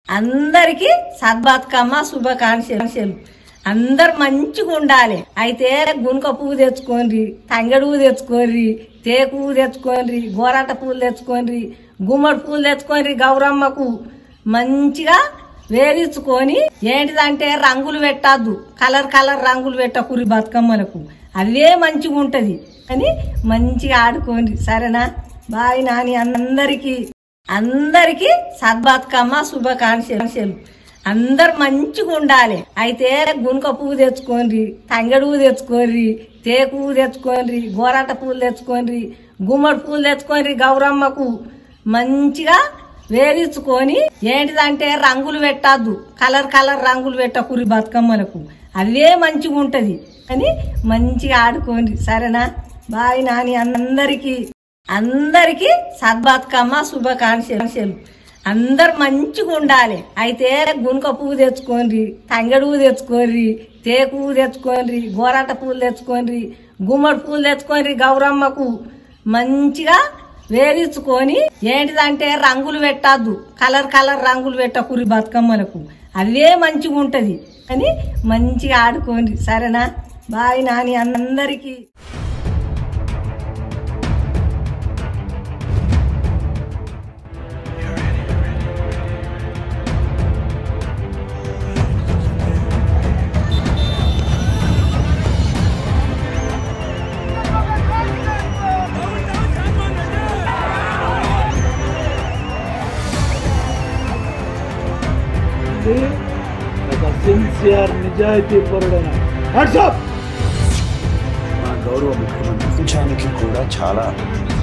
అందరికి సద్బతుకమ్మ శుభాకాంక్షలు అందరు మంచిగా ఉండాలి అయితే గునుక పువ్వు తెచ్చుకోండి తంగడు పువ్వు తెచ్చుకోండి తేకు పువ్వు తెచ్చుకోండి గోరాట పూలు తెచ్చుకోండి గుమ్మడి పూలు తెచ్చుకోండి గౌరమ్మకు మంచిగా వేరించుకొని ఏంటిదంటే రంగులు పెట్టద్దు కలర్ కలర్ రంగులు పెట్టకురి బతుకమ్మలకు అవే మంచిగా ఉంటది అని మంచిగా ఆడుకోండి సరేనా బాయ్ నాని అందరికి అందరికి సద్బతుకమ్మ శుభాకాంక్షలు అందరు మంచిగా ఉండాలి అయితే గునుక పువ్వు తెచ్చుకోండి తంగడు పువ్వు తెచ్చుకోండి తేకు పువ్వు తెచ్చుకోండి గోరాట పూలు తెచ్చుకోండి గుమ్మడి పూలు తెచ్చుకోండి గౌరమ్మకు మంచిగా వేరించుకొని ఏంటిదంటే రంగులు పెట్టద్దు కలర్ కలర్ రంగులు పెట్టకురి బతుకమ్మలకు అవే మంచిగా ఉంటది అని మంచిగా ఆడుకోండి సరేనా బాయ్ నాని అందరికి అందరికి సద్బతుకమ్మ శుభాకాంక్షలు అందరు మంచిగా ఉండాలి అయితే గునుక పువ్వు తెచ్చుకోండి తంగడు పువ్వు తెచ్చుకోండి తేకు పువ్వు తెచ్చుకోండి గోరాట పూలు తెచ్చుకోండి గుమ్మడి పూలు తెచ్చుకోండి గౌరమ్మకు మంచిగా వేరించుకొని ఏంటిదంటే రంగులు పెట్టద్దు కలర్ కలర్ రంగులు పెట్టకురి బతుకమ్మలకు అవే మంచిగా ఉంటది అని మంచిగా ఆడుకోండి సరేనా బాయ్ నాని అందరికి ఇది ఒక సిన్సియర్ నిజాయితీ పరుడైన వాట్సాప్ మా గౌరవ ముఖ్యమంత్రి ప్రపంచానికి కూడా చాలా